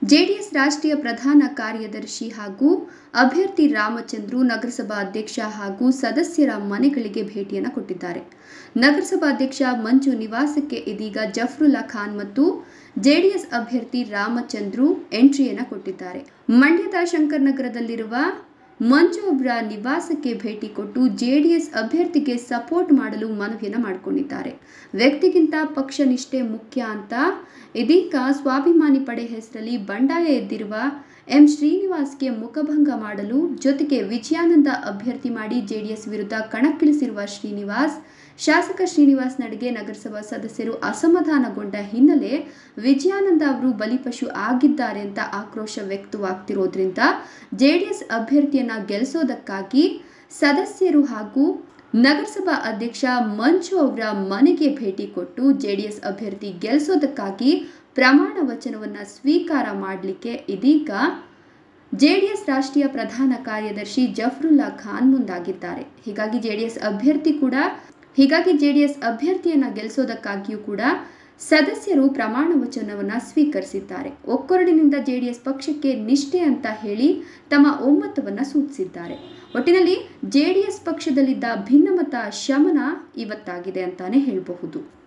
JDS ರಾಷ್ಟ್ರೀಯ ಪ್ರಧಾನ ಕಾರ್ಯದರ್ಶಿ ಹಾಗೂ ಅಭ್ಯರ್ಥಿ ರಾಮಚಂದ್ರು ನಗರಸಭಾ ಅಧ್ಯಕ್ಷ ಹಾಗೂ ಸದಸ್ಯರ ಮನೆಗಳಿಗೆ ಭೇಟಿಯನ್ನು ಕೊಟ್ಟಿದ್ದಾರೆ ನಗರಸಭಾ ಅಧ್ಯಕ್ಷ ಮಂಜು ನಿವಾಸಕ್ಕೆ ಇದೀಗ ಜಫ್ರುಲ್ಲಾ ಖಾನ್ ಮತ್ತು ಜೆಡಿಎಸ್ ಅಭ್ಯರ್ಥಿ ರಾಮಚಂದ್ರು ಎಂಟ್ರಿಯನ್ನು ಕೊಟ್ಟಿದ್ದಾರೆ ಮಂಡ್ಯದ ಶಂಕರನಗರದಲ್ಲಿರುವ ಮಂಜು ಅವರ ನಿವಾಸಕ್ಕೆ ಭೇಟಿ ಕೊಟ್ಟು ಜೆಡಿಎಸ್ ಅಭ್ಯರ್ಥಿಗೆ ಸಪೋರ್ಟ್ ಮಾಡಲು ಮನವಿಯನ್ನು ಮಾಡಿಕೊಂಡಿದ್ದಾರೆ ವ್ಯಕ್ತಿಗಿಂತ ಪಕ್ಷ ನಿಷ್ಠೆ ಮುಖ್ಯ ಅಂತ ಇದೀಗ ಸ್ವಾಭಿಮಾನಿ ಪಡೆ ಹೆಸರಲ್ಲಿ ಬಂಡಾಯ ಎದ್ದಿರುವ ಎಂ ಶ್ರೀನಿವಾಸ್ಗೆ ಮುಖಭಂಗ ಮಾಡಲು ಜೊತೆಗೆ ವಿಜಯಾನಂದ ಅಭ್ಯರ್ಥಿ ಮಾಡಿ ಜೆಡಿಎಸ್ ವಿರುದ್ಧ ಕಣಕ್ಕಿಳಿಸಿರುವ ಶ್ರೀನಿವಾಸ್ ಶಾಸಕ ಶ್ರೀನಿವಾಸ್ ನಡೆಗೆ ನಗರಸಭಾ ಸದಸ್ಯರು ಅಸಮಾಧಾನಗೊಂಡ ಹಿನ್ನೆಲೆ ವಿಜಯಾನಂದ ಅವರು ಬಲಿಪಶು ಆಗಿದ್ದಾರೆ ಅಂತ ಆಕ್ರೋಶ ವ್ಯಕ್ತವಾಗ್ತಿರೋದ್ರಿಂದ ಜೆಡಿಎಸ್ ಅಭ್ಯರ್ಥಿಯನ್ನ ಗೆಲ್ಲಿಸೋದಕ್ಕಾಗಿ ಸದಸ್ಯರು ಹಾಗೂ ನಗರಸಭಾ ಅಧ್ಯಕ್ಷ ಮಂಜು ಅವರ ಮನೆಗೆ ಭೇಟಿ ಕೊಟ್ಟು ಜೆಡಿಎಸ್ ಅಭ್ಯರ್ಥಿ ಗೆಲ್ಲಿಸೋದಕ್ಕಾಗಿ ಪ್ರಮಾಣ ವಚನವನ್ನು ಸ್ವೀಕಾರ ಮಾಡಲಿಕ್ಕೆ ಇದೀಗ ಜೆಡಿಎಸ್ ರಾಷ್ಟ್ರೀಯ ಪ್ರಧಾನ ಕಾರ್ಯದರ್ಶಿ ಜಫ್ರುಲ್ಲಾ ಖಾನ್ ಮುಂದಾಗಿದ್ದಾರೆ ಹೀಗಾಗಿ ಜೆಡಿಎಸ್ ಅಭ್ಯರ್ಥಿ ಕೂಡ ಹೀಗಾಗಿ ಜೆಡಿಎಸ್ ಅಭ್ಯರ್ಥಿಯನ್ನ ಗೆಲ್ಲಿಸೋದಕ್ಕಾಗಿಯೂ ಕೂಡ ಸದಸ್ಯರು ಪ್ರಮಾಣ ವಚನವನ್ನು ಸ್ವೀಕರಿಸಿದ್ದಾರೆ ಒಕ್ಕೊರಡಿನಿಂದ ಜೆಡಿಎಸ್ ಪಕ್ಷಕ್ಕೆ ನಿಷ್ಠೆ ಅಂತ ಹೇಳಿ ತಮ್ಮ ಒಮ್ಮತವನ್ನು ಸೂಚಿಸಿದ್ದಾರೆ ಒಟ್ಟಿನಲ್ಲಿ ಜೆಡಿಎಸ್ ಪಕ್ಷದಲ್ಲಿದ್ದ ಭಿನ್ನಮತ ಶಮನ ಇವತ್ತಾಗಿದೆ ಅಂತಾನೆ ಹೇಳಬಹುದು